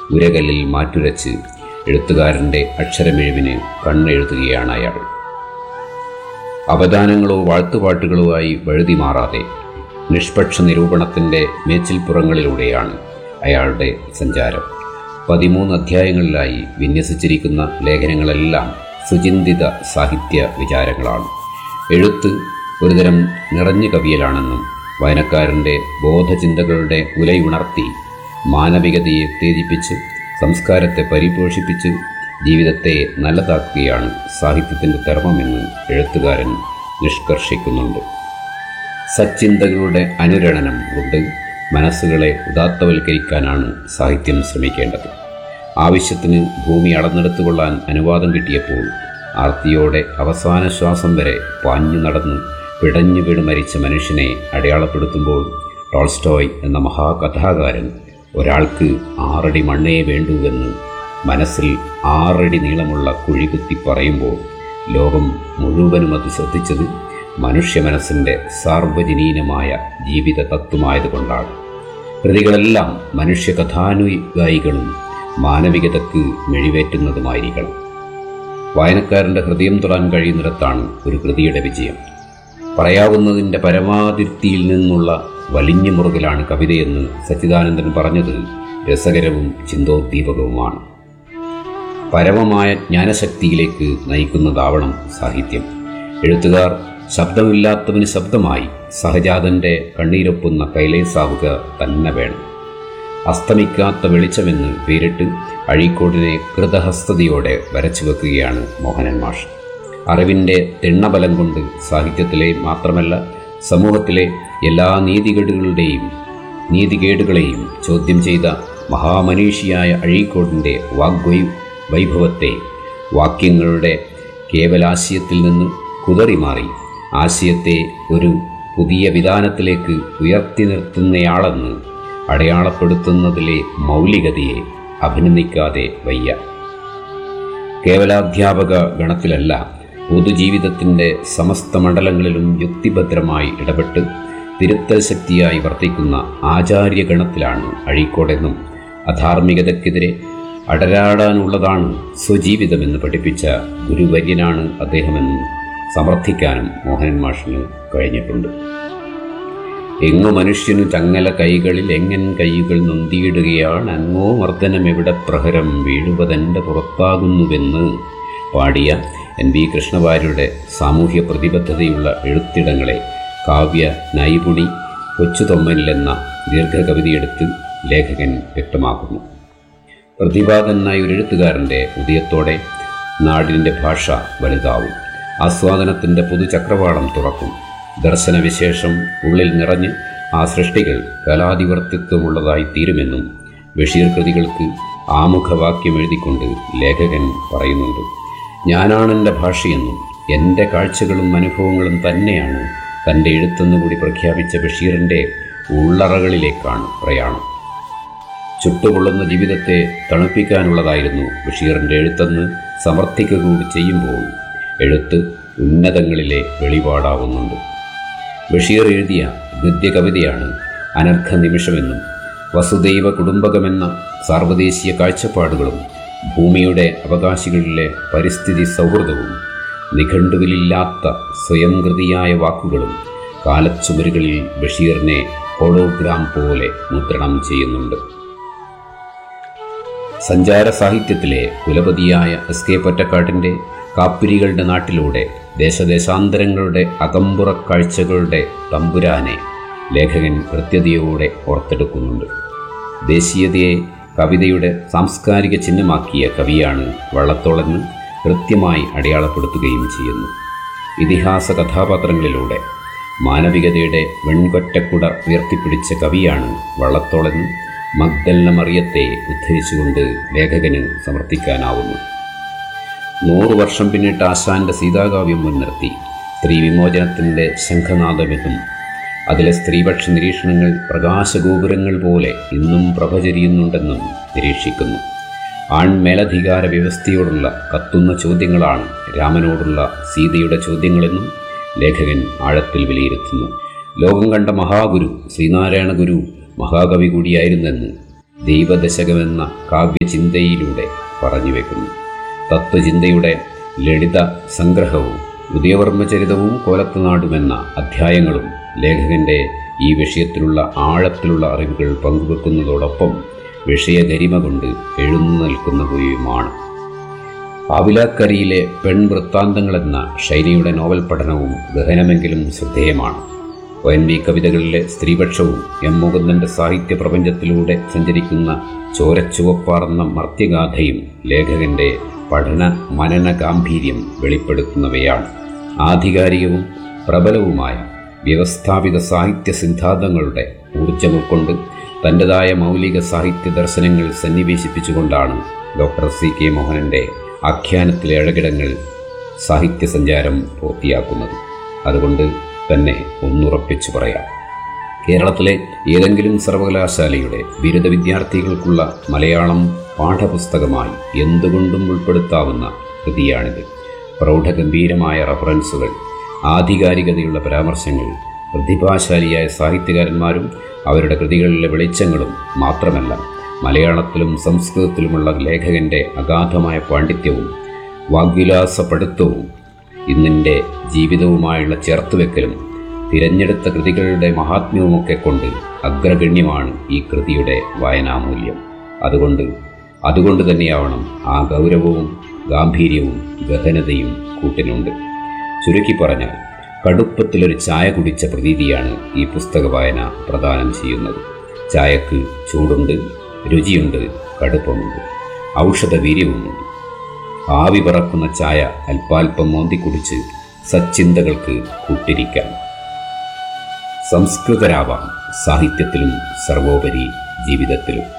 ഉരകല്ലിൽ മാറ്റുരച്ച് എഴുത്തുകാരൻ്റെ അക്ഷരമിഴിവിന് കണ്ണെഴുതുകയാണ് അയാൾ അവദാനങ്ങളോ വാഴ്ത്തുപാട്ടുകളോ ആയി വഴുതി മാറാതെ നിഷ്പക്ഷ നിരൂപണത്തിൻ്റെ മേച്ചിൽപ്പുറങ്ങളിലൂടെയാണ് അയാളുടെ സഞ്ചാരം പതിമൂന്ന് അധ്യായങ്ങളിലായി വിന്യസിച്ചിരിക്കുന്ന ലേഖനങ്ങളെല്ലാം സുചിന്തിത സാഹിത്യ വിചാരങ്ങളാണ് എഴുത്ത് ഒരുതരം നിറഞ്ഞു കവിയലാണെന്നും വായനക്കാരൻ്റെ ബോധചിന്തകളുടെ ഉലയുണർത്തി മാനവികതയെ ഉത്തേജിപ്പിച്ച് സംസ്കാരത്തെ പരിപോഷിപ്പിച്ച് ജീവിതത്തെ നല്ലതാക്കുകയാണ് സാഹിത്യത്തിൻ്റെ ധർമ്മമെന്ന് എഴുത്തുകാരൻ നിഷ്കർഷിക്കുന്നുണ്ട് സച്ചിന്തകളുടെ അനുരണനം കൊണ്ട് മനസ്സുകളെ ഉദാത്തവൽക്കരിക്കാനാണ് സാഹിത്യം ശ്രമിക്കേണ്ടത് ആവശ്യത്തിന് ഭൂമി അളന്നെടുത്തുകൊള്ളാൻ അനുവാദം കിട്ടിയപ്പോൾ ആർത്തിയോടെ അവസാന ശ്വാസം വരെ പാഞ്ഞു നടന്ന് പിടഞ്ഞു വീണ് മരിച്ച മനുഷ്യനെ അടയാളപ്പെടുത്തുമ്പോൾ ടോൾസ്റ്റോയ് എന്ന മഹാകഥാകാരൻ ഒരാൾക്ക് ആറടി മണ്ണേ വേണ്ടുവെന്ന് മനസ്സിൽ ആറടി നീളമുള്ള കുഴികുത്തി പറയുമ്പോൾ ലോകം മുഴുവനും അത് ശ്രദ്ധിച്ചത് മനുഷ്യ മനസ്സിൻ്റെ സാർവജനീനമായ ജീവിത തത്വമായതുകൊണ്ടാണ് കൃതികളെല്ലാം മനുഷ്യ കഥാനുഗായികളും മാനവികതയ്ക്ക് മെഴിവേറ്റുന്നതുമായിരിക്കണം വായനക്കാരൻ്റെ ഹൃദയം തൊടാൻ കഴിയുന്നിടത്താണ് ഒരു കൃതിയുടെ വിജയം പറയാവുന്നതിൻ്റെ പരമാതിർത്തിയിൽ നിന്നുള്ള വലിഞ്ഞു മുറുകലാണ് കവിതയെന്ന് സച്ചിദാനന്ദൻ പറഞ്ഞത് രസകരവും ചിന്തോദ്ദീപകവുമാണ് പരമമായ ജ്ഞാനശക്തിയിലേക്ക് നയിക്കുന്നതാവണം സാഹിത്യം എഴുത്തുകാർ ശബ്ദമില്ലാത്തവന് ശബ്ദമായി സഹജാതന്റെ കണ്ണീരൊപ്പുന്ന കൈലേസാവുക തന്നെ വേണം അസ്തമിക്കാത്ത വെളിച്ചമെന്ന് പേരിട്ട് അഴീക്കോടിനെ കൃതഹസ്തതയോടെ വരച്ചു വെക്കുകയാണ് മോഹനൻ മാഷ് അറിവിൻ്റെ തിണ്ണബലം കൊണ്ട് സാഹിത്യത്തിലെ മാത്രമല്ല സമൂഹത്തിലെ എല്ലാ നീതികേടുകളുടെയും നീതികേടുകളെയും ചോദ്യം ചെയ്ത മഹാമനീഷിയായ അഴീക്കോടിൻ്റെ വാഗ്വൈ വൈഭവത്തെ വാക്യങ്ങളുടെ കേവലാശയത്തിൽ നിന്ന് കുതറിമാറി ആശയത്തെ ഒരു പുതിയ വിധാനത്തിലേക്ക് ഉയർത്തി നിർത്തുന്നയാളെന്ന് അടയാളപ്പെടുത്തുന്നതിലെ മൗലികതയെ അഭിനന്ദിക്കാതെ വയ്യ കേവലാധ്യാപക ഗണത്തിലല്ല പൊതുജീവിതത്തിൻ്റെ സമസ്ത മണ്ഡലങ്ങളിലും യുക്തിഭദ്രമായി ഇടപെട്ട് തിരുത്തൽ ശക്തിയായി വർത്തിക്കുന്ന ആചാര്യഗണത്തിലാണ് അഴീക്കോടെന്നും അധാർമികതയ്ക്കെതിരെ അടരാടാനുള്ളതാണ് സ്വജീവിതമെന്ന് പഠിപ്പിച്ച ഗുരുവര്യനാണ് അദ്ദേഹമെന്നും സമർത്ഥിക്കാനും മോഹനൻ മാഷിന് കഴിഞ്ഞിട്ടുണ്ട് എങ്ങു മനുഷ്യനു ചങ്ങല കൈകളിൽ എങ്ങൻ കൈകൾ നൊന്തിയിടുകയാണ് അങ്ങോ മർദ്ദനം എവിടെ പ്രഹരം വീഴുവതെൻ്റെ പുറത്താകുന്നുവെന്ന് പാടിയ എൻ വി കൃഷ്ണവാര്യരുടെ സാമൂഹ്യ പ്രതിബദ്ധതയുള്ള എഴുത്തിടങ്ങളെ കാവ്യ നൈപുണി കൊച്ചുതൊമ്മനിൽ എന്ന ദീർഘകവിതയെടുത്ത് ലേഖകൻ വ്യക്തമാക്കുന്നു പ്രതിപാദനായ ഒരു എഴുത്തുകാരൻ്റെ ഉദയത്തോടെ നാടിൻ്റെ ഭാഷ വലുതാവും ആസ്വാദനത്തിൻ്റെ പുതുചക്രവാളം തുറക്കും ദർശനവിശേഷം ഉള്ളിൽ നിറഞ്ഞ് ആ സൃഷ്ടികൾ കലാധിവർത്തിത്വമുള്ളതായി തീരുമെന്നും ബഷീർ കൃതികൾക്ക് ആമുഖവാക്യം എഴുതിക്കൊണ്ട് ലേഖകൻ പറയുന്നുണ്ട് ഞാനാണെൻ്റെ ഭാഷയെന്നും എൻ്റെ കാഴ്ചകളും അനുഭവങ്ങളും തന്നെയാണ് തൻ്റെ എഴുത്തെന്നുകൂടി പ്രഖ്യാപിച്ച ബഷീറിൻ്റെ ഉള്ളറകളിലേക്കാണ് പ്രയാണം ചുട്ടുപൊള്ളുന്ന ജീവിതത്തെ തണുപ്പിക്കാനുള്ളതായിരുന്നു ബഷീറിൻ്റെ എഴുത്തെന്ന് സമർത്ഥിക്കുക കൂടി ചെയ്യുമ്പോൾ എഴുത്ത് ഉന്നതങ്ങളിലെ വെളിപാടാവുന്നുണ്ട് ബഷീർ എഴുതിയ ഗദ്യകവിതയാണ് അനർഘ നിമിഷമെന്നും വസുദൈവ കുടുംബകമെന്ന സാർവദേശീയ കാഴ്ചപ്പാടുകളും ഭൂമിയുടെ അവകാശികളിലെ പരിസ്ഥിതി സൗഹൃദവും നിഘണ്ടുവിലില്ലാത്ത സ്വയംകൃതിയായ വാക്കുകളും കാലച്ചുമരുകളിൽ ബഷീറിനെ ഹോളോഗ്രാം പോലെ മുദ്രണം ചെയ്യുന്നുണ്ട് സഞ്ചാര സാഹിത്യത്തിലെ കുലപതിയായ എസ് കെ പൊറ്റക്കാട്ടിൻ്റെ കാപ്പിരികളുടെ നാട്ടിലൂടെ ദേശദേശാന്തരങ്ങളുടെ അകമ്പുറ കാഴ്ചകളുടെ തമ്പുരാനെ ലേഖകൻ കൃത്യതയോടെ ഓർത്തെടുക്കുന്നുണ്ട് ദേശീയതയെ കവിതയുടെ സാംസ്കാരിക ചിഹ്നമാക്കിയ കവിയാണ് വള്ളത്തോളെന്ന് കൃത്യമായി അടയാളപ്പെടുത്തുകയും ചെയ്യുന്നു ഇതിഹാസ കഥാപാത്രങ്ങളിലൂടെ മാനവികതയുടെ വെൺകൊറ്റക്കുട ഉയർത്തിപ്പിടിച്ച കവിയാണ് വള്ളത്തോളെന്ന് മഗ്ദല്ല മറിയത്തെ ഉദ്ധരിച്ചുകൊണ്ട് ലേഖകന് സമർത്ഥിക്കാനാവുന്നു നൂറു വർഷം പിന്നിട്ട് ആശാന്റെ സീതാകാവ്യം മുൻനിർത്തി സ്ത്രീ വിമോചനത്തിൻ്റെ ശംഖനാദമെന്നും അതിലെ സ്ത്രീപക്ഷ നിരീക്ഷണങ്ങൾ പ്രകാശഗോപുരങ്ങൾ പോലെ ഇന്നും പ്രഭചരിയുന്നുണ്ടെന്നും നിരീക്ഷിക്കുന്നു ആൺമേലധികാര വ്യവസ്ഥയോടുള്ള കത്തുന്ന ചോദ്യങ്ങളാണ് രാമനോടുള്ള സീതയുടെ ചോദ്യങ്ങളെന്നും ലേഖകൻ ആഴത്തിൽ വിലയിരുത്തുന്നു ലോകം കണ്ട മഹാഗുരു ശ്രീനാരായണ ഗുരു മഹാകവി കൂടിയായിരുന്നെന്ന് ദൈവദശകമെന്ന കാവ്യചിന്തയിലൂടെ പറഞ്ഞുവെക്കുന്നു തത്വചിന്തയുടെ ലളിത സംഗ്രഹവും ഉദയവർമ്മചരിതവും കോലത്തുനാടുമെന്ന അധ്യായങ്ങളും ലേഖകന്റെ ഈ വിഷയത്തിലുള്ള ആഴത്തിലുള്ള അറിവുകൾ പങ്കുവെക്കുന്നതോടൊപ്പം വിഷയഗരിമ കൊണ്ട് എഴുന്നു നിൽക്കുന്നവയുമാണ് ആവിലാക്കരയിലെ പെൺവൃത്താന്തങ്ങളെന്ന ഷൈനിയുടെ നോവൽ പഠനവും ഗഹനമെങ്കിലും ശ്രദ്ധേയമാണ് ഒ എൻ വി കവിതകളിലെ സ്ത്രീപക്ഷവും എം മുകുന്ദന്റെ സാഹിത്യ പ്രപഞ്ചത്തിലൂടെ സഞ്ചരിക്കുന്ന ചോരച്ചുവപ്പാർന്ന മർത്യഗാഥയും ലേഖകന്റെ പഠന മനന ഗാംഭീര്യം വെളിപ്പെടുത്തുന്നവയാണ് ആധികാരികവും പ്രബലവുമായ വ്യവസ്ഥാപിത സാഹിത്യ സിദ്ധാന്തങ്ങളുടെ ഊർജം ഉൾക്കൊണ്ട് തൻ്റെതായ മൗലിക സാഹിത്യ ദർശനങ്ങൾ സന്നിവേശിപ്പിച്ചുകൊണ്ടാണ് ഡോക്ടർ സി കെ മോഹനന്റെ ആഖ്യാനത്തിലെ അഴകിടങ്ങൾ സാഹിത്യ സഞ്ചാരം പൂർത്തിയാക്കുന്നത് അതുകൊണ്ട് തന്നെ ഒന്നുറപ്പിച്ചു പറയാം കേരളത്തിലെ ഏതെങ്കിലും സർവകലാശാലയുടെ ബിരുദ വിദ്യാർത്ഥികൾക്കുള്ള മലയാളം പാഠപുസ്തകമായി എന്തുകൊണ്ടും ഉൾപ്പെടുത്താവുന്ന കൃതിയാണിത് പ്രൗഢഗംഭീരമായ റഫറൻസുകൾ ആധികാരികതയുള്ള പരാമർശങ്ങൾ പ്രതിഭാശാലിയായ സാഹിത്യകാരന്മാരും അവരുടെ കൃതികളിലെ വെളിച്ചങ്ങളും മാത്രമല്ല മലയാളത്തിലും സംസ്കൃതത്തിലുമുള്ള ലേഖകന്റെ അഗാധമായ പാണ്ഡിത്യവും വാഗ്വിലാസപ്പെടുത്തവും ഇന്നിൻ്റെ ജീവിതവുമായുള്ള ചേർത്തുവെക്കലും തിരഞ്ഞെടുത്ത കൃതികളുടെ മഹാത്മ്യവുമൊക്കെ കൊണ്ട് അഗ്രഗണ്യമാണ് ഈ കൃതിയുടെ വായനാമൂല്യം അതുകൊണ്ട് അതുകൊണ്ട് തന്നെയാവണം ആ ഗൗരവവും ഗാംഭീര്യവും ഗഹനതയും കൂട്ടിനുണ്ട് ചുരുക്കി പറഞ്ഞാൽ കടുപ്പത്തിലൊരു ചായ കുടിച്ച പ്രതീതിയാണ് ഈ പുസ്തക വായന പ്രദാനം ചെയ്യുന്നത് ചായക്ക് ചൂടുണ്ട് രുചിയുണ്ട് കടുപ്പമുണ്ട് ഔഷധവീര്യവുമുണ്ട് ആവി പറക്കുന്ന ചായ അല്പാൽപ്പം മോന്തി കുടിച്ച് സച്ചിന്തകൾക്ക് കൂട്ടിരിക്കാം സംസ്കൃതരാവാം സാഹിത്യത്തിലും സർവോപരി ജീവിതത്തിലും